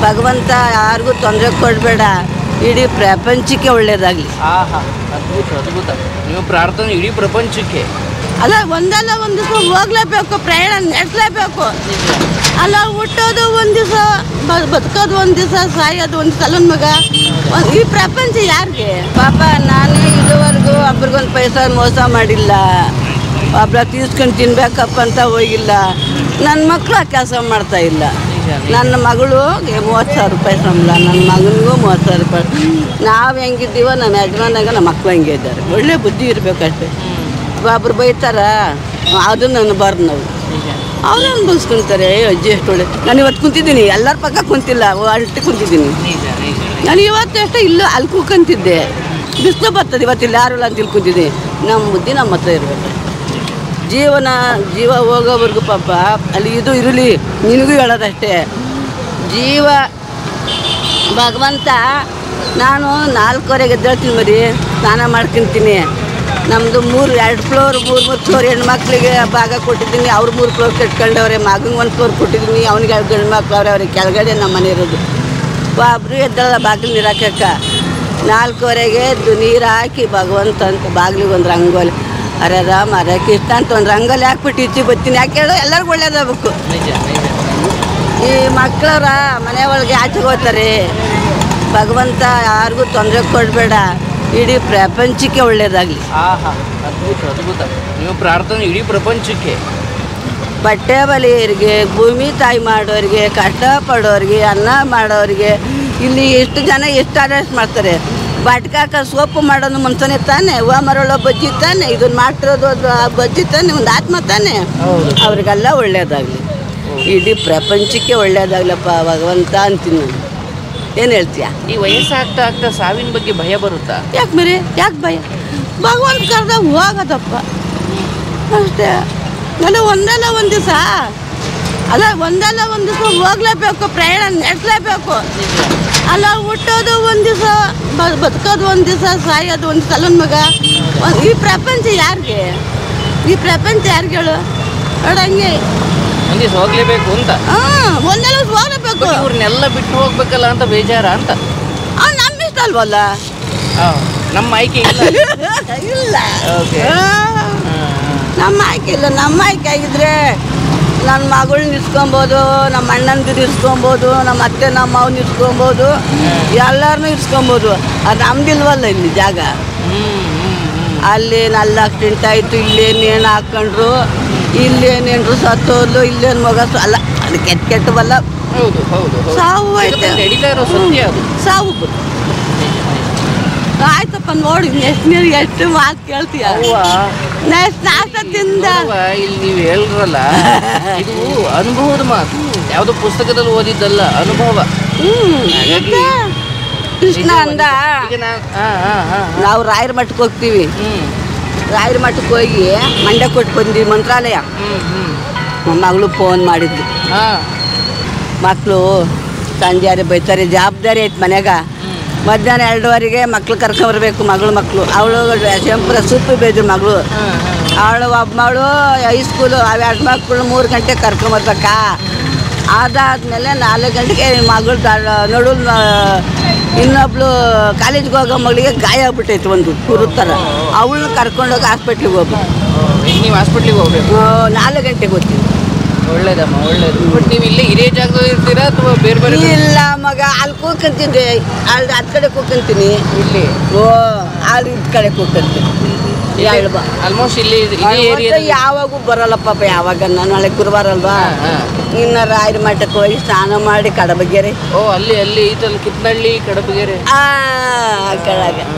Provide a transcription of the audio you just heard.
ಭಗವಂತ ಯಾರಿಗೂ ತೊಂದರೆ ಕೊಡಬೇಡ ಇಡೀ ಪ್ರಪಂಚಕ್ಕೆ ಒಳ್ಳೇದಾಗಲಿ ಆಹಾ ಅದ್ಭುತ ಅದ್ಭುತ ನಿಮ್ಮ ಪ್ರಾರ್ಥನೆ ಇಡೀ ಪ್ರಪಂಚಕ್ಕೆ ಅಲ್ಲ ಒಂದಲ್ಲ ಒಂದು ದಿವಸ ಹೋಗ್ಲೇಬೇಕು ಪ್ರಯಾಣ ನಡೆಸಲೇಬೇಕು ಅಲ್ಲ ಹುಟ್ಟೋದು ಒಂದು ದಿವಸ ಬದುಕೋದು ಒಂದು ದಿವಸ ಸಾಯೋದು ಒಂದು ಸಲನ್ ಮಗ ಒಂದ್- ಈ ಪ್ರಪಂಚ ಯಾರಿಗೆ ಪಾಪ ನಾನೇ ಇದುವರೆಗೂ ಒಬ್ರಿಗೊಂದು ಪೈಸಾ ಮೋಸ ಮಾಡಿಲ್ಲ ಒಬ್ರ ತೀರ್ಸ್ಕೊಂಡು ತಿನ್ಬೇಕಪ್ಪ ಅಂತ ಹೋಗಿಲ್ಲ ನನ್ನ ಮಕ್ಕಳು ಆ ಕೆಲಸ ಮಾಡ್ತಾ ಇಲ್ಲ ನನ್ನ ಮಗಳಿಗೆ ಮೂವತ್ತು ಸಾವಿರ ರೂಪಾಯಿ ಸಂಬಳ ನನ್ನ ಮಗನಿಗೂ ಮೂವತ್ತು ಸಾವಿರ ರೂಪಾಯಿ ನಾವು ಹೆಂಗಿದ್ದೀವೋ ನಮ್ಮ ಯಜಮಾನಾಗ ನಮ್ಮ ಮಕ್ಕಳು ಹಂಗೆ ಇದ್ದಾರೆ ಒಳ್ಳೆ ಬುದ್ಧಿ ಇರಬೇಕಷ್ಟೇ ಒಬ್ರು ಬೈತಾರ ಅದು ನನ್ನ ಬಾರ್ದು ನಾವು ಅವ್ರು ಅನ್ಭವಿಸ್ಕೊಂತಾರೆ ಏ ಅಜ್ಜಿ ಎಷ್ಟು ಒಳ್ಳೆ ನಾನು ಇವತ್ತು ಕುಂತಿದ್ದೀನಿ ಎಲ್ಲರ ಪಕ್ಕ ಕುಂತಿಲ್ಲ ಅಲ್ಟಿ ಕುಂತಿದ್ದೀನಿ ನಿಜ ನಿಜ ನಾನು ಇವತ್ತು ಅಷ್ಟೇ ಇಲ್ಲ ಅಲ್ಲಿ ಕೂಕಂತಿದ್ದೆ ಬಿಸಿಲು ಬರ್ತದೆ ಇವತ್ತಿಲ್ಲ ಯಾರು ಇಲ್ಲ ಅಂತ ಇಲ್ಲಿ ಕುಂತಿದ್ದೀನಿ ನಮ್ಮ ಬುದ್ಧಿ ನಮ್ಮ ಹತ್ರ ಇರಬೇಕು ಜೀವನ ಜೀವ ಹೋಗೋವರೆಗೂ ಪಾಪ ಅಲ್ಲಿ ಇದು ಇರಲಿ ನಿನಗೂ ಹೇಳೋದಷ್ಟೇ ಜೀವ ಭಗವಂತ ನಾನು ನಾಲ್ಕುವರೆಗೆ ಎದ್ದೇಳ್ತೀನಿ ಮರಿ ಸ್ನಾನ ಮಾಡ್ಕೊಂತೀನಿ ನಮ್ಮದು ಮೂರು ಎರಡು ಫ್ಲೋರ್ ಮೂರು ಮೂರು ಫ್ಲೋರ್ ಹೆಣ್ಮಕ್ಳಿಗೆ ಭಾಗ ಕೊಟ್ಟಿದ್ದೀನಿ ಅವ್ರು ಮೂರು ಫ್ಲೋರ್ ಕಟ್ಕೊಂಡವ್ರೆ ಮಗಂಗೆ ಒಂದು ಫ್ಲೋರ್ ಕೊಟ್ಟಿದ್ದೀನಿ ಅವ್ನಿಗೆ ಎರಡು ಗಂಡು ಮಕ್ಳು ಅವ್ರೆ ಅವ್ರಿಗೆ ಕೆಳಗಡೆ ನಮ್ಮ ಮನೆ ಇರೋದು ಒಬ್ರು ಎದ್ದಲ್ಲ ಬಾಗಿಲು ನೀರು ಹಾಕಕ್ಕ ನಾಲ್ಕುವರೆಗೆ ಎದ್ದು ನೀರು ಹಾಕಿ ಭಗವಂತ ಅಂತ ಬಾಗಿಲಿಗೆ ಒಂದು ರಂಗೋಲಿ ಅರೆ ರಾಮ ಅರೆ ಕೃಷ್ಣ ಅಂತ ಒಂದು ರಂಗೋಲಿ ಹಾಕ್ಬಿಟ್ಟು ಈಚೆ ಬರ್ತೀನಿ ಯಾಕೆ ಹೇಳು ಎಲ್ಲರಿಗೂ ಒಳ್ಳೇದಾಗಬೇಕು ನಿಜ ನಿಜ ಈ ಮಕ್ಕಳರ ಮನೆ ಒಳಗೆ ಆಚೆಗೆ ಹೋಗ್ತಾರೆ ಭಗವಂತ ಯಾರಿಗೂ ತೊಂದರೆ ಕೊಡಬೇಡ ಇಡೀ ಪ್ರಪಂಚಕ್ಕೆ ಒಳ್ಳೇದಾಗಲಿ ಆಹಾ ಅದ್ಭುತ ಅದ್ಭುತ ನಿಮ್ಮ ಪ್ರಾರ್ಥನೆ ಇಡೀ ಪ್ರಪಂಚಕ್ಕೆ ಬಟ್ಟೆ ಬಲಿಯರಿಗೆ ಭೂಮಿ ತಾಯಿ ಮಾಡೋರಿಗೆ ಕಷ್ಟಪಡೋರಿಗೆ ಅನ್ನ ಮಾಡೋರಿಗೆ ಇಲ್ಲಿ ಎಷ್ಟು ಜನ ಎಷ್ಟು ಅಡ್ರೆಸ್ಟ್ ಮಾಡ್ತಾರೆ ಬಟ್ಕಾಕ ಸೋಪು ಮಾಡೋದು ಮನ್ಸನೆ ತಾನೆ ಹೂವು ಮರಳೋ ಬಜ್ಜಿ ತಾನೆ ಇದನ್ನ ಮಾಡ್ತಿರೋದು ಅದು ಆ ಬಜ್ಜಿ ತಾನೆ ಒಂದು ಆತ್ಮ ತಾನೆ ಹೌದು ಅವ್ರಿಗೆಲ್ಲ ಒಳ್ಳೇದಾಗಲಿ ಇಡೀ ಪ್ರಪಂಚಕ್ಕೆ ಒಳ್ಳೇದಾಗ್ಲಪ್ಪ ಭಗವಂತ ಅಂತೀನಿ ನಾನು ಏನು ಹೇಳ್ತೀಯ ಈ ವಯಸ್ಸಾಗ್ತಾ ಆಗ್ತಾ ಸಾವಿನ ಬಗ್ಗೆ ಭಯ ಬರುತ್ತಾ ಯಾಕೆ ಮರಿ ಯಾಕೆ ಭಯ ಭಗವಂತ ಕರೆದ ಹೋಗೋದಪ್ಪ ಅಷ್ಟೇ ನಾನು ಒಂದಲ್ಲ ಒಂದು ದಿವಸ ಅಲ್ಲ ಒಂದಲ್ಲ ಒಂದು ದಿವಸ ಹೋಗ್ಲೇಬೇಕು ಪ್ರಯಾಣ ನಡೆಸಲೇಬೇಕು ಅಲ್ಲ ಹುಟ್ಟೋದು ಒಂದು ದಿವಸ ಬದುಕೋದು ಒಂದು ದಿವಸ ಸಾಯೋದು ಒಂದು ಸಲನ್ ಮಗ ಒಂದ್- ಈ ಪ್ರಪಂಚ ಯಾರಿಗೆ ಈ ಪ್ರಪಂಚ ಯಾರಿಗೆ ಹೇಳು ನೋಡಂಗೆ ಒಂದ್ ದಿವ್ಸ ಹೋಗ್ಲೇಬೇಕು ಅಂತ ಹಾಂ ಒಂದಲ್ಲ ದಿವ್ಸ ಹೋಗ್ಲೇಬೇಕು ಬಟ್ ಇವ್ರನ್ನೆಲ್ಲ ಬಿಟ್ಟು ಹೋಗ್ಬೇಕಲ್ಲ ಅಂತ ಬೇಜಾರ ಅಂತ ಅವ್ನು ನಮ್ಮ ಇಷ್ಟ ಅಲ್ವಲ್ಲ ಆ, ನಮ್ಮ ಆಯ್ಕೆ ಇಲ್ಲ ಇಲ್ಲ Okay. ಆ. ಹಾ, ಹಾ. ನಮ್ಮ ಆಯ್ಕೆ ಇಲ್ಲ ನಮ್ಮ ಆಯ್ಕೆ ಆಗಿದ್ರೆ ನನ್ನ ಮಗಳನ್ನ ಇಸ್ಕೊಬೋದು ನಮ್ಮ ಅಣ್ಣಂದಿರು ಇಸ್ಕೊಬೋದು ನಮ್ಮ ಅತ್ತೆ ನಮ್ಮ ಮಾವನ್ನ ಇಸ್ಕೊಬೋದು ಎಲ್ಲರನ್ನೂ ಇಸ್ಕೊಬೋದು ಅದು ನಮ್ದಿಲ್ವಲ್ಲ ಇಲ್ಲಿ ಜಾಗ ಹ್ಮ್, ಹ್ಮ್, ಹ್ಮ್. ಅಲ್ಲಿ ನಲ್ಲಿ ಆಕ್ಸಿಡೆಂಟ್ ಆಯಿತು ಇಲ್ಲೇನೇನು ಹಾಕೊಂಡ್ರು ಇಲ್ಲೇನೇನ್ರು ಸತ್ತೋದ್ಲು ಇಲ್ಲೇನು ಮಗ ಸ- ಅಲ್ಲ ಅದು ಕೆಟ್ಟ ಕೆಟ್ಟವಲ್ಲ ಹೌದು ಹೌದು ಹೌದು. ಸಾವು ಐತೆ ಜಗತ್ತಲ್ಲಿ ನಡೀತಾ ಇರೋ ಸತ್ಯ ಅದು ಸಾವು ಬರು. ಆಯ್ತಪ್ಪ ನೋಡಿ ಎಷ್ಟು ನೀರು ಎಷ್ಟು ಮಾತು ಕೇಳ್ತೀಯ ಅವ್ವ, ನೆಕ್ಸ್ಟ್ ನಾಷ್ಟದಿಂದ ನೋಡವ್ವ, ಇಲ್ಲಿ ನೀವು ಹೇಳಿದ್ರಲ್ಲ ಇದು ಅನುಭವದ ಮಾತು ಯಾವ್ದೋ ಪುಸ್ತಕದಲ್ಲಿ ಓದಿದ್ದಲ್ಲ ಅನುಭವ ಹ್ಮ್ ಹಾಗಾಗಿ ಮತ್ತೆ ಕೃಷ್ಣ ಅಂದ ಈಗ ನಾ- ಹಾ, ಹಾ, ಹಾ, ಹಾ. ನಾವು ರಾಯರ ಮಠಕ್ಕೆ ಹೋಗ್ತೀವಿ ಹ್ಮ್, ರಾಯರ ಮಠಕ್ಕೆ ಹೋಗಿ ಮಂಡ್ಯ ಕೊಟ್ಟು ಬಂದ್ವಿ ಮಂತ್ರಾಲಯ ಹ್ಮ್, ಹ್ಮ್. ನಮ್ಮ ಮಗಳು ಫೋನ್ ಮಾಡಿದ್ಲು ಹಾ, ಮಕ್ಕಳು ಸಂಜೆ ಬೈತಾರೆ ಜವಾಬ್ದಾರಿ ಐತೆ ಮನ್ಯಾಗ ಮಧ್ಯಾಹ್ನ ಎರಡುವರೆಗೆ ಮಕ್ಳು ಕರ್ಕೊಂಬರ್ಬೇಕು ಮಗಳು ಮಕ್ಕಳು ಅವಳು ಶಂಪುರ ಸೂಪು ಬೇದ್ರು ಮಗಳು ಹಾ, ಹಾ. ಅವಳು ಒಬ್ಬ ಮಗಳು ಹೈಸ್ಕೂಲು ಅವು ಎರಡು ಮಕ್ಕಳು ಮೂರು ಗಂಟೆಗೆ ಕರ್ಕೊಂಬರ್ಬೇಕಾ ಅದಾದಮೇಲೆ ನಾಲ್ಕು ಗಂಟೆಗೆ ಮಗಳು ನಡು ಇನ್ನೊಬ್ಳು ಕಾಲೇಜ್ಗೆ ಹೋಗೋ ಮಗಳಿಗೆ ಗಾಯ ಆಗ್ಬಿಟ್ಟೈತೆ ಒಂದು ಕುರು ಥರ ಅವಳನ್ನ ಕರ್ಕೊಂಡೋಗಿ ಹಾಸ್ಪಿಟ್ಲಿಗೆ ಹೋಗ್ಬೇಕು ಓ, ಈಗ ನೀವು ಹಾಸ್ಪಿಟ್ಲಿಗೆ ಹೋಗ್ಬೇಕು ನಾಲ್ಕು ಗಂಟೆಗೆ ಹೋಗ್ತೀವಿ ಒಳ್ಳೇದಮ್ಮ ಒಳ್ಳೇದು ಬಟ್ ನೀವು ಇಲ್ಲೇ ಇದೇ ಜಾಗದಲ್ಲಿ ಇರ್ತೀರಾ ಅಥವಾ ಬೇರೆ ಬೇರೆ ಕಡೆ? ಇಲ್ಲ ಮಗ ಅಲ್ಲಿ ಕೂಕಂತಿದ್ದೆ ಅಲ್ಲಿ ಹತ್ತು ಕಡೆ ಕೂಕಂತೀನಿ ಇಲ್ಲಿ ಓ ಅಲ್ಲಿ ಇದ್ ಕಡೆ ಕೂಕಂತೀನಿ ಎರಡು ಬಾ ಆಲ್ಮೋಸ್ಟ್ ಇಲ್ಲಿ ಇದೇ ಏರಿಯಾ ಮತ್ತೆ ಯಾವಾಗೂ ಬರಲ್ಲ ಪಾಪ ಯಾವಾಗ ನಾನು ನಾಳೆ ಗುರುವಾರ ಅಲ್ವಾ ಹಾ, ಹಾ. ಇನ್ನು ರಾಯರ ಮಠಕ್ಕೆ ಹೋಗಿ ಸ್ನಾನ ಮಾಡಿ ಕಡಬಗೆರೆ ಓ ಅಲ್ಲಿ ಅಲ್ಲಿ ಐತಲ್ಲ ಕಿತ್ನಳ್ಳಿ ಕಡಬಗೆರೆ ಆ ಕೆಳಗೆ